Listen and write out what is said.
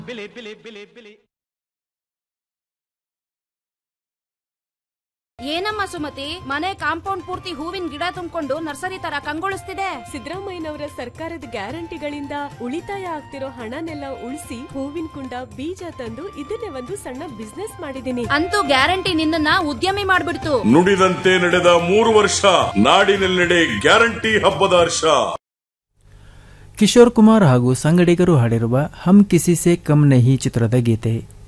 ಬಿಳಿ ಬಿಳಿ ಬಿಳಿ ಬಿಳಿ ಏನಮ್ಮ ಸುಮತಿ ಮನೆ ಕಾಂಪೌಂಡ್ ಪೂರ್ತಿ ಹೂವಿನ ಗಿಡ ತುಂಬಿಕೊಂಡು ನರ್ಸರಿ ತರ ಕಂಗೊಳಿಸ್ತಿದೆ ಸಿದ್ದರಾಮಯ್ಯನವರ ಸರ್ಕಾರದ ಗ್ಯಾರಂಟಿಗಳಿಂದ ಉಳಿತಾಯ ಆಗ್ತಿರೋ ಹಣನೆಲ್ಲ ಉಳಿಸಿ ಹೂವಿನ ಕುಂಡ ಬೀಜ ತಂದು ಇದನ್ನೇ ಒಂದು ಸಣ್ಣ ಬಿಸ್ನೆಸ್ ಮಾಡಿದೀನಿ ಅಂತೂ ಗ್ಯಾರಂಟಿ ನಿನ್ನನ್ನ ಉದ್ಯಮಿ ಮಾಡ್ಬಿಡ್ತು ನುಡಿದಂತೆ ನಡೆದ ಮೂರು ವರ್ಷ ನಾಡಿನೆಲ್ಲೆಡೆ ಗ್ಯಾರಂಟಿ ಹಬ್ಬದ ಹರ್ಷ ಕಿಶೋರ್ ಕುಮಾರ್ ಹಾಗೂ ಸಂಗಡಿಗರು ಹಾಡಿರುವ ಹಮ್ ಕಿಸಿ ಸೆ ಕಮ್ ನಹಿ ಚಿತ್ರದ ಗೀತೆ